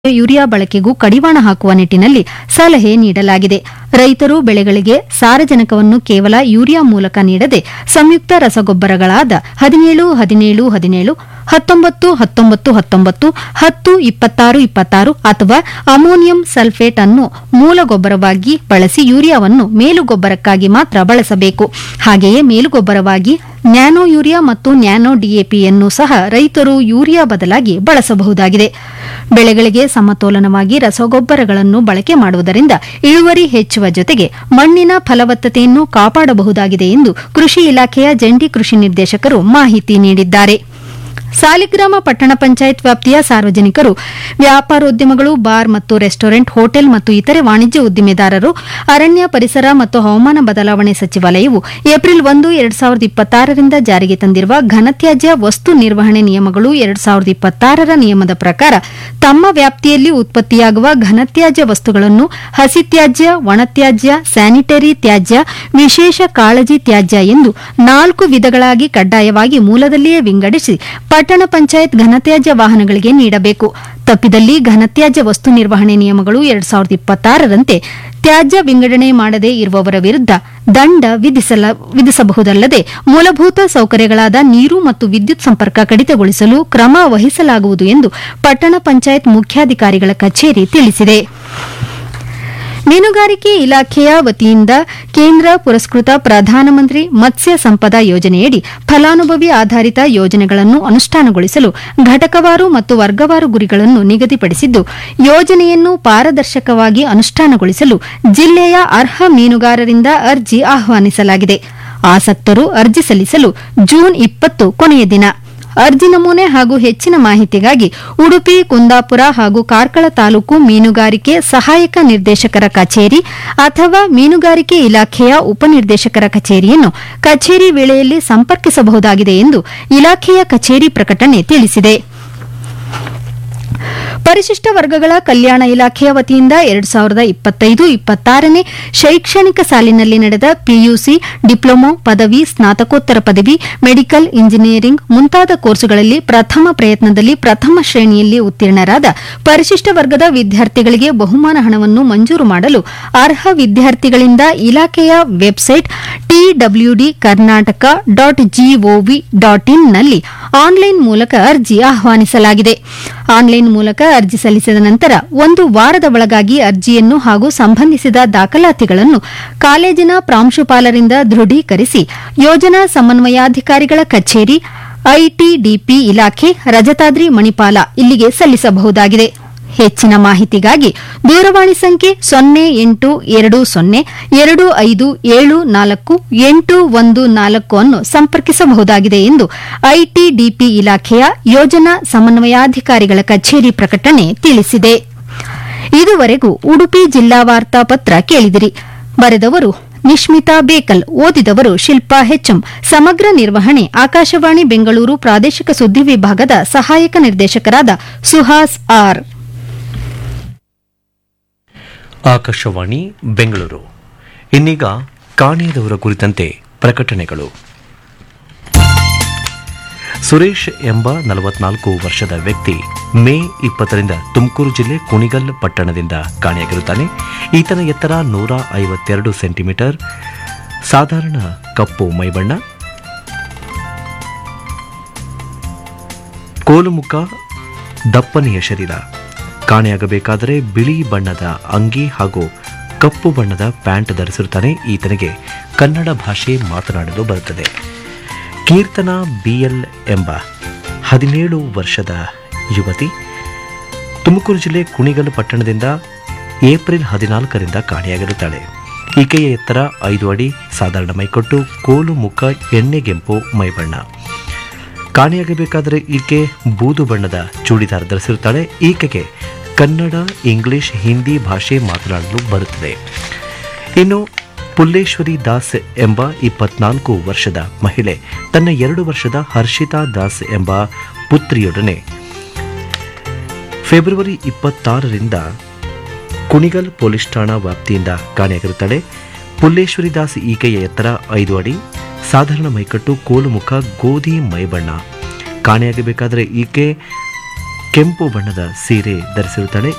urea ಬಳಕೆಗೂ ಕಡಿವಾಣ ಹಾಕುವ ನಿಟ್ಟಿನಲ್ಲಿ ಸಲಹೆ ನೀಡಲಾಗಿದೆ ರೈತರು ಬೆಳೆಗಳಿಗೆ ಸಾರಜನಕವನ್ನು ಕೇವಲ ಯೂರಿಯಾ ಮೂಲಕ ನೀಡದೆ ಸಂಯುಕ್ತ ರಸಗೊಬ್ಬರಗಳಾದ ಹದಿನೇಳು ಹದಿನೇಳು ಹದಿನೇಳು ಹತ್ತೊಂಬತ್ತು ಹತ್ತೊಂಬತ್ತು ಹತ್ತೊಂಬತ್ತು ಹತ್ತು ಇಪ್ಪತ್ತಾರು ಇಪ್ಪತ್ತಾರು ಅಥವಾ ಅಮೋನಿಯಂ ಸಲ್ಫೇಟ್ ಅನ್ನು ಮೂಲ ಗೊಬ್ಬರವಾಗಿ ಬಳಸಿ ಯೂರಿಯಾವನ್ನು ಮೇಲುಗೊಬ್ಬರಕ್ಕಾಗಿ ಮಾತ್ರ ಬಳಸಬೇಕು ಹಾಗೆಯೇ ಮೇಲುಗೊಬ್ಬರವಾಗಿ ನ್ಯಾನೋ ಯೂರಿಯಾ ಮತ್ತು ನ್ಯಾನೋ ಡಿಎಪಿಯನ್ನು ಸಹ ರೈತರು ಯೂರಿಯಾ ಬದಲಾಗಿ ಬಳಸಬಹುದಾಗಿದೆ ಬೆಳೆಗಳಿಗೆ ಸಮತೋಲನವಾಗಿ ರಸಗೊಬ್ಬರಗಳನ್ನು ಬಳಕೆ ಮಾಡುವುದರಿಂದ ಇಳುವರಿ ಹೆಚ್ಚುವ ಜೊತೆಗೆ ಮಣ್ಣಿನ ಫಲವತ್ತತೆಯನ್ನು ಕಾಪಾಡಬಹುದಾಗಿದೆ ಎಂದು ಕೃಷಿ ಇಲಾಖೆಯ ಜಂಟಿ ಕೃಷಿ ನಿರ್ದೇಶಕರು ಮಾಹಿತಿ ನೀಡಿದ್ದಾರೆ ಸಾಲಿಗ್ರಾಮ ಪಟ್ಟಣ ಪಂಚಾಯತ್ ವ್ಯಾಪ್ತಿಯ ಸಾರ್ವಜನಿಕರು ವ್ಯಾಪಾರೋದ್ಯಮಗಳು ಬಾರ್ ಮತ್ತು ರೆಸ್ಟೋರೆಂಟ್ ಹೋಟೆಲ್ ಮತ್ತು ಇತರೆ ವಾಣಿಜ್ಯ ಉದ್ದಿಮೆದಾರರು ಅರಣ್ಯ ಪರಿಸರ ಮತ್ತು ಹವಾಮಾನ ಬದಲಾವಣೆ ಸಚಿವಾಲಯವು ಏಪ್ರಿಲ್ ಒಂದು ಎರಡ್ ಸಾವಿರದ ಇಪ್ಪತ್ತಾರರಿಂದ ಜಾರಿಗೆ ತಂದಿರುವ ಘನತ್ಯಾಜ್ಯ ವಸ್ತು ನಿರ್ವಹಣೆ ನಿಯಮಗಳು ಎರಡ್ ಸಾವಿರದ ಇಪ್ಪತ್ತಾರರ ನಿಯಮದ ಪ್ರಕಾರ ತಮ್ಮ ವ್ಯಾಪ್ತಿಯಲ್ಲಿ ಉತ್ಪತ್ತಿಯಾಗುವ ಘನತ್ಯಾಜ್ಯ ವಸ್ತುಗಳನ್ನು ಹಸಿತ್ಯಾಜ್ಯ ಒಣತ್ಯಾಜ್ಯ ಸ್ಯಾನಿಟರಿ ತ್ಯಾಜ್ಯ ವಿಶೇಷ ಕಾಳಜಿ ತ್ಯಾಜ್ಯ ಎಂದು ನಾಲ್ಕು ವಿಧಗಳಾಗಿ ಕಡ್ಡಾಯವಾಗಿ ಮೂಲದಲ್ಲಿಯೇ ವಿಂಗಡಿಸಿ ಪಟ್ಟಣ ಪಂಚಾಯತ್ ಘನತ್ಯಾಜ್ಯ ವಾಹನಗಳಿಗೆ ನೀಡಬೇಕು ತಪ್ಪಿದಲ್ಲಿ ಘನತ್ಯಾಜ್ಯ ವಸ್ತು ನಿರ್ವಹಣೆ ನಿಯಮಗಳು ಎರಡ್ ಸಾವಿರದ ಇಪ್ಪತ್ತಾರರಂತೆ ತ್ಯಾಜ್ಯ ವಿಂಗಡಣೆ ಮಾಡದೇ ಇರುವವರ ವಿರುದ್ಧ ದಂಡ ವಿಧಿಸಲ- ವಿಧಿಸಬಹುದಲ್ಲದೆ ಮೂಲಭೂತ ಸೌಕರ್ಯಗಳಾದ ನೀರು ಮತ್ತು ವಿದ್ಯುತ್ ಸಂಪರ್ಕ ಕಡಿತಗೊಳಿಸಲು ಕ್ರಮ ವಹಿಸಲಾಗುವುದು ಎಂದು ಪಟ್ಟಣ ಪಂಚಾಯತ್ ಮುಖ್ಯಾಧಿಕಾರಿಗಳ ಕಚೇರಿ ತಿಳಿಸಿದೆ ಮೀನುಗಾರಿಕೆ ಇಲಾಖೆಯ ವತಿಯಿಂದ ಕೇಂದ್ರ ಪುರಸ್ಕೃತ ಪ್ರಧಾನಮಂತ್ರಿ ಮತ್ಸ್ಯ ಸಂಪದ ಯೋಜನೆಯಡಿ ಫಲಾನುಭವಿ ಆಧಾರಿತ ಯೋಜನೆಗಳನ್ನು ಅನುಷ್ಠಾನಗೊಳಿಸಲು ಘಟಕವಾರು ಮತ್ತು ವರ್ಗವಾರು ಗುರಿಗಳನ್ನು ನಿಗದಿಪಡಿಸಿದ್ದು ಯೋಜನೆಯನ್ನು ಪಾರದರ್ಶಕವಾಗಿ ಅನುಷ್ಠಾನಗೊಳಿಸಲು ಜಿಲ್ಲೆಯ ಅರ್ಹ ಮೀನುಗಾರರಿಂದ ಅರ್ಜಿ ಆಹ್ವಾನಿಸಲಾಗಿದೆ ಆಸಕ್ತರು ಅರ್ಜಿ ಸಲ್ಲಿಸಲು ಜೂನ್ ಇಪ್ಪತ್ತು ಕೊನೆಯ ದಿನ ಅರ್ಜಿ ನಮೂನೆ ಹಾಗೂ ಹೆಚ್ಚಿನ ಮಾಹಿತಿಗಾಗಿ ಉಡುಪಿ ಕುಂದಾಪುರ ಹಾಗೂ ಕಾರ್ಕಳ ತಾಲೂಕು ಮೀನುಗಾರಿಕೆ ಸಹಾಯಕ ನಿರ್ದೇಶಕರ ಕಚೇರಿ ಅಥವಾ ಮೀನುಗಾರಿಕೆ ಇಲಾಖೆಯ ಉಪನಿರ್ದೇಶಕರ ಕಚೇರಿಯನ್ನು ಕಚೇರಿ ವೇಳೆಯಲ್ಲಿ ಸಂಪರ್ಕಿಸಬಹುದಾಗಿದೆ ಎಂದು ಇಲಾಖೆಯ ಕಚೇರಿ ಪ್ರಕಟಣೆ ತಿಳಿಸಿದೆ ಪರಿಶಿಷ್ಟ ವರ್ಗಗಳ ಕಲ್ಯಾಣ ಇಲಾಖೆಯ ವತಿಯಿಂದ ಎರಡ್ ಸಾವಿರದ ಇಪ್ಪತ್ತೈದು ಇಪ್ಪತ್ತಾರನೇ ಶೈಕ್ಷಣಿಕ ಸಾಲಿನಲ್ಲಿ ನಡೆದ ಪಿಯುಸಿ ಡಿಪ್ಲೊಮೊ ಪದವಿ ಸ್ನಾತಕೋತ್ತರ ಪದವಿ ಮೆಡಿಕಲ್ ಇಂಜಿನಿಯರಿಂಗ್ ಮುಂತಾದ ಕೋರ್ಸುಗಳಲ್ಲಿ ಪ್ರಥಮ ಪ್ರಯತ್ನದಲ್ಲಿ ಪ್ರಥಮ ಶ್ರೇಣಿಯಲ್ಲಿ ಉತ್ತೀರ್ಣರಾದ ಪರಿಶಿಷ್ಟ ವರ್ಗದ ವಿದ್ಯಾರ್ಥಿಗಳಿಗೆ ಬಹುಮಾನ ಹಣವನ್ನು ಮಂಜೂರು ಮಾಡಲು ಅರ್ಹ ವಿದ್ಯಾರ್ಥಿಗಳಿಂದ ಇಲಾಖೆಯ website TWD Karnataka dot GOV dot ಇನ್ನಲ್ಲಿ ಆನ್ಲೈನ್ ಮೂಲಕ ಅರ್ಜಿ ಆಹ್ವಾನಿಸಲಾಗಿದೆ ಆನ್ಲೈನ್ ಮೂಲಕ ಅರ್ಜಿ ಸಲ್ಲಿಸಿದ ನಂತರ ಒಂದು ವಾರದ ಒಳಗಾಗಿ ಅರ್ಜಿಯನ್ನು ಹಾಗೂ ಸಂಬಂಧಿಸಿದ ದಾಖಲಾತಿಗಳನ್ನು ಕಾಲೇಜಿನ ಪ್ರಾಂಶುಪಾಲರಿಂದ ದೃಢೀಕರಿಸಿ ಯೋಜನಾ ಸಮನ್ವಯಾಧಿಕಾರಿಗಳ ಕಚೇರಿ ಐಟಿಡಿಪಿ ಇಲಾಖೆ ರಜತಾದ್ರಿ ಮಣಿಪಾಲ ಇಲ್ಲಿಗೆ ಸಲ್ಲಿಸಬಹುದಾಗಿದೆ ಹೆಚ್ಚಿನ ಮಾಹಿತಿಗಾಗಿ ದೂರವಾಣಿ ಸಂಖ್ಯೆ ಸೊನ್ನೆ ಎಂಟು ಎರಡು ಸೊನ್ನೆ ಎರಡು ಐದು ಏಳು ನಾಲ್ಕು ಎಂಟು ಒಂದು ನಾಲ್ಕು ಅನ್ನು ಸಂಪರ್ಕಿಸಬಹುದಾಗಿದೆ ಎಂದು ಐಟಿಡಿಪಿ ಇಲಾಖೆಯ ಯೋಜನಾ ಸಮನ್ವಯಾಧಿಕಾರಿಗಳ ಕಚೇರಿ ಪ್ರಕಟಣೆ ತಿಳಿಸಿದೆ ಇದುವರೆಗೂ ಉಡುಪಿ ಜಿಲ್ಲಾ ವಾರ್ತಾ ಪತ್ರ ಕೇಳಿದಿರಿ ಬರೆದವರು ನಿಶ್ಮಿತಾ ಬೇಕಲ್ ಓದಿದವರು ಶಿಲ್ಪಾ ಹೆಚ್ಎಂ ಸಮಗ್ರ ನಿರ್ವಹಣೆ ಆಕಾಶವಾಣಿ ಬೆಂಗಳೂರು ಪ್ರಾದೇಶಿಕ ಸುದ್ದಿ ವಿಭಾಗದ ಸಹಾಯಕ ನಿರ್ದೇಶಕರಾದ ಸುಹಾಸ್ ಆರ್ ಆಕಾಶವಾಣಿ ಬೆಂಗಳೂರು ಇನ್ನೀಗ ಕಾಣೆಯಾದವರ ಕುರಿತಂತೆ ಪ್ರಕಟಣೆಗಳು ಸುರೇಶ್ ಎಂಬ ನಲವತ್ನಾಲ್ಕು ವರ್ಷದ ವ್ಯಕ್ತಿ ಮೇ ಇಪ್ಪತ್ತರಿಂದ ತುಮಕೂರು ಜಿಲ್ಲೆ ಕುಣಿಗಲ್ ಪಟ್ಟಣದಿಂದ ಕಾಣೆಯಾಗಿರುತ್ತಾನೆ ಈತನ ಎತ್ತರ ನೂರ ಐವತ್ತೆರಡು ಸೆಂಟಿಮೀಟರ್ ಸಾಧಾರಣ ಕಪ್ಪು ಮೈಬಣ್ಣ ಕೋಲುಮುಖ ದಪ್ಪನೆಯ ಶರೀರ ಕಾಣೆಯಾಗಬೇಕಾದರೆ ಬಿಳಿ ಬಣ್ಣದ ಅಂಗಿ ಹಾಗೂ ಕಪ್ಪು ಬಣ್ಣದ ಪ್ಯಾಂಟ್ ಧರಿಸಿರುತ್ತಾನೆ ಈತನಿಗೆ ಕನ್ನಡ ಭಾಷೆ ಮಾತನಾಡಲು ಬರುತ್ತದೆ ಕೀರ್ತನಾ ಬಿಎಲ್ ಎಂಬ ಹದಿನೇಳು ವರ್ಷದ ಯುವತಿ ತುಮಕೂರು ಜಿಲ್ಲೆ ಕುಣಿಗಲ್ ಪಟ್ಟಣದಿಂದ ಏಪ್ರಿಲ್ ಹದಿನಾಲ್ಕರಿಂದ ಕಾಣೆಯಾಗಿರುತ್ತಾಳೆ ಈಕೆಯ ಎತ್ತರ ಐದು ಅಡಿ ಸಾಧಾರಣ ಮೈಕೊಟ್ಟು ಕೋಲು ಮುಖ ಎಣ್ಣೆಗೆಂಪು ಮೈಬಣ್ಣ ಕಾಣೆಯಾಗಬೇಕಾದರೆ ಈಕೆ ಬೂದು ಬಣ್ಣದ ಚೂಡಿದಾರ್ ಧರಿಸಿರುತ್ತಾಳೆ ಈಕೆಗೆ ಕನ್ನಡ ಇಂಗ್ಲಿಷ್ ಹಿಂದಿ ಭಾಷೆ ಮಾತನಾಡಲು ಬರುತ್ತದೆ ಇನ್ನು ಪುಲ್ಲೇಶ್ವರಿ ದಾಸ್ ಎಂಬ ಇಪ್ಪತ್ನಾಲ್ಕು ವರ್ಷದ ಮಹಿಳೆ ತನ್ನ ಎರಡು ವರ್ಷದ ಹರ್ಷಿತಾ ದಾಸ್ ಎಂಬ ಪುತ್ರಿಯೊಡನೆ ಫೆಬ್ರವರಿ ಇಪ್ಪತ್ತಾರರಿಂದ ಕುಣಿಗಲ್ ಪೊಲೀಸ್ ಠಾಣಾ ವ್ಯಾಪ್ತಿಯಿಂದ ಕಾಣೆಯಾಗಿರುತ್ತಾಳೆ ಪುಲ್ಲೇಶ್ವರಿ ದಾಸ್ ಈಕೆಯ ಎತ್ತರ ಐದು ಅಡಿ ಸಾಧಾರಣ ಮೈಕಟ್ಟು ಕೋಲು ಮುಖ ಗೋಧಿ ಮೈಬಣ್ಣ ಕಾಣೆಯಾಗಬೇಕಾದರೆ ಈಕೆ ಕೆಂಪು ಬಣ್ಣದ ಸೀರೆ ಧರಿಸಿರುತ್ತಾಳೆ